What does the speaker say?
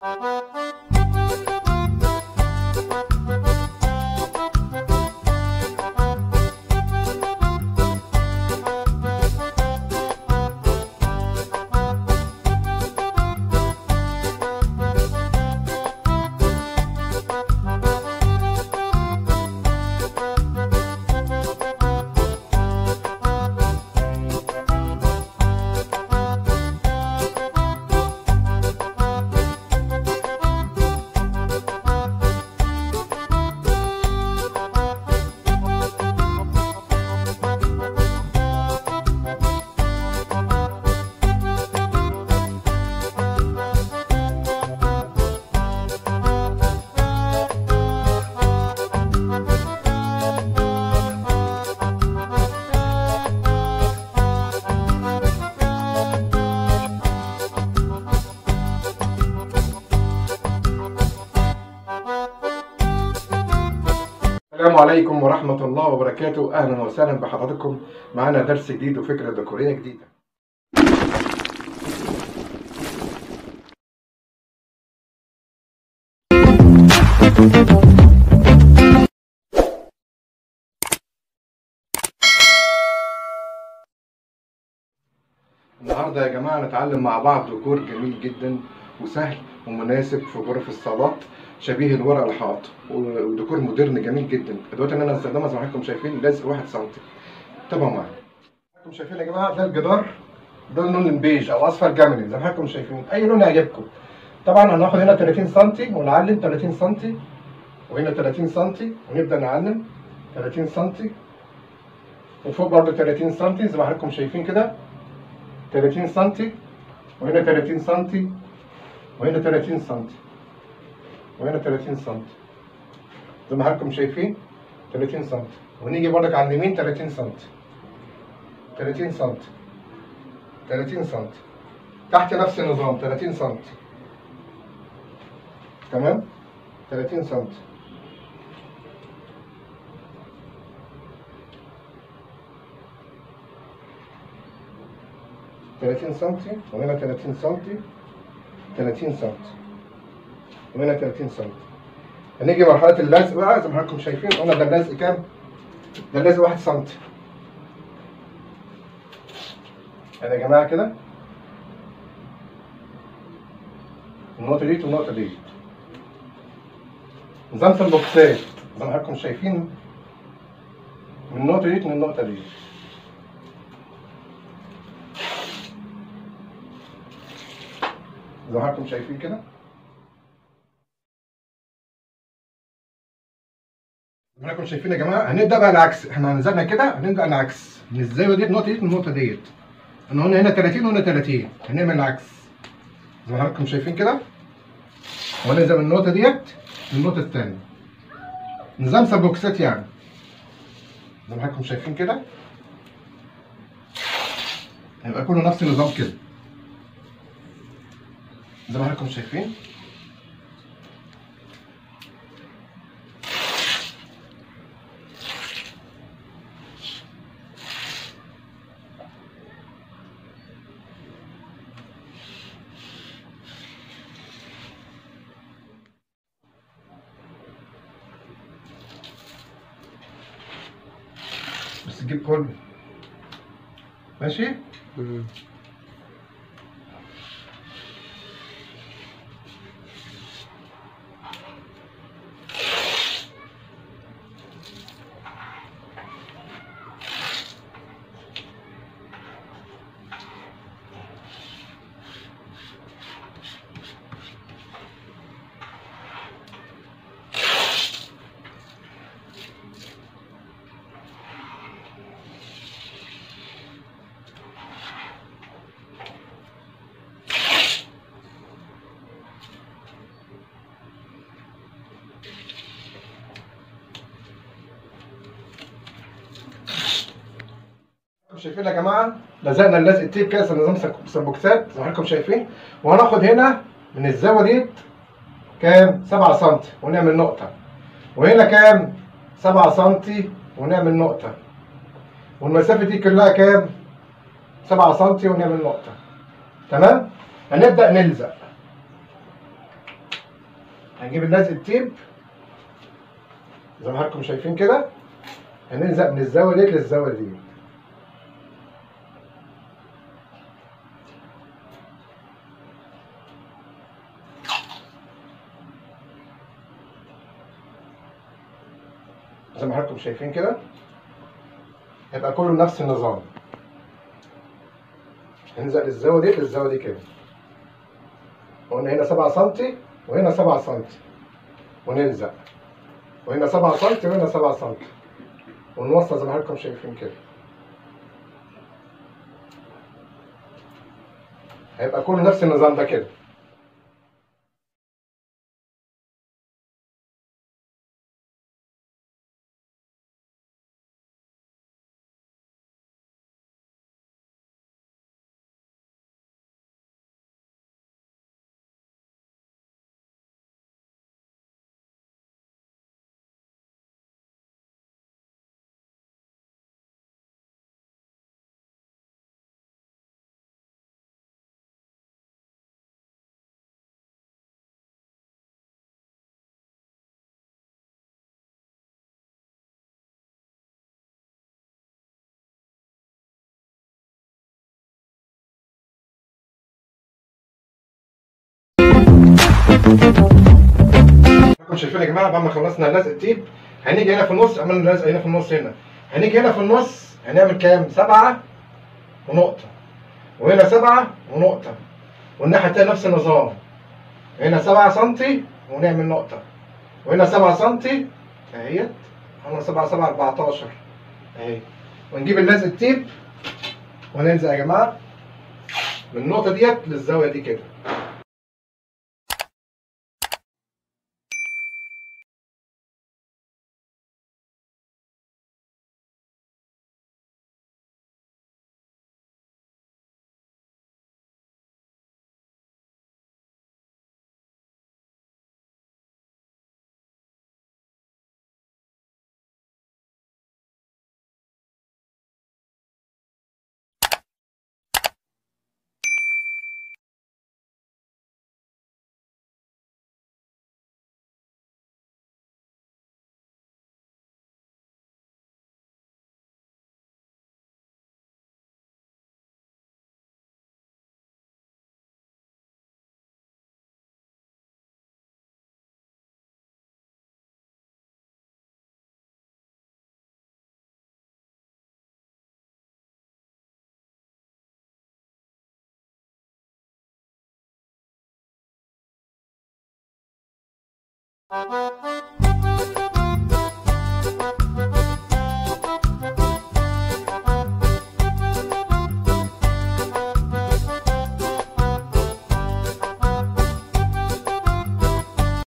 السلام عليكم ورحمة الله وبركاته أهلا وسهلا بحضراتكم معانا درس جديد وفكرة ديكورية جديدة النهارده يا جماعة نتعلم مع بعض ديكور جميل جدا وسهل ومناسب في غرف الصالات شبيه الورق الحائط وديكور مودرن جميل جدا الادوات اللي انا هستخدمها زي ما حضراتكم شايفين لازق 1 سم تابعوا معايا حضراتكم شايفين يا جماعه ده الجدار ده اللون البيج او اصفر جملي زي ما حضراتكم شايفين اي لون يعجبكم طبعا هناخد هنا 30 سم ونعلم 30 سم وهنا 30 سم ونبدا نعلم 30 سم وفوق برضه 30 سم زي ما حضراتكم شايفين كده 30 سم وهنا 30 سم وهنا 30 سم وهنا 30 سم زي ما حضراتكم شايفين 30 سم ونيجي برضك على اليمين 30 سم 30 سم 30 سم تحت نفس النظام 30 سم تمام 30 سم تلاتين سنتي وهنا تلاتين سنتي تلاتين سنتي وهنا 30 سم هنيجي مرحلة اللزق بقى زي ما حضراتكم شايفين قلنا ده اللزق كام؟ ده اللزق 1 سم يعني يا جماعة كده النقطة ديت والنقطة ديت نظام البوكسات زي ما حضراتكم شايفين من النقطة ديت من النقطة ديت زي ما حضراتكم شايفين كده حضراتكم شايفين يا جماعه هنبدا بقى العكس احنا نزلنا كده هنبدا العكس من الزاويه دي النقطه دي من النقطه ديت احنا قلنا هنا 30 وهنا 30 هنعمل العكس زي ما حضراتكم شايفين كده وهننزل من النقطه ديت للنقطه الثانيه نظام سبوكسات يعني زي ما حضراتكم شايفين كده هيبقى كله نفس النظام كده زي ما حضراتكم شايفين بس تجيب كله ماشي شايفين يا جماعه لزقنا اللزق التيب كده نظام سبوكسات زي ما حضراتكم شايفين وهناخد هنا من الزاويه ديت كام 7 سم ونعمل نقطه وهنا كام 7 سم ونعمل نقطه والمسافه دي كلها كام 7 سم ونعمل نقطه تمام هنبدا نلزق هنجيب اللزق التيب زي ما حضراتكم شايفين كده هنلزق من الزاويه ديت للزاويه دي زي ما حضراتكم شايفين كده هيبقى كله نفس النظام هنلزق للزاويه دي للزاويه دي كده قلنا هنا 7 سم وهنا 7 سم ونلزق وهنا 7 سم وهنا 7 سم ونوصل زي ما حضراتكم شايفين كده هيبقى كله نفس النظام ده كده انتم شايفين يا جماعه بعد ما خلصنا لزق التيب هنيجي هنا في النص عملنا لزق هنا في النص هنا هنيجي هنا في النص هنعمل كام؟ سبعة ونقطة وهنا سبعة ونقطة والناحية التانية نفس النظام هنا سبعة سنتي ونعمل نقطة وهنا سبعة سنتي اهيت هنا سبعة سبعة 14 اهي ونجيب اللزق التيب ونلزق يا جماعة من النقطة ديت للزاوية دي كده Thank you.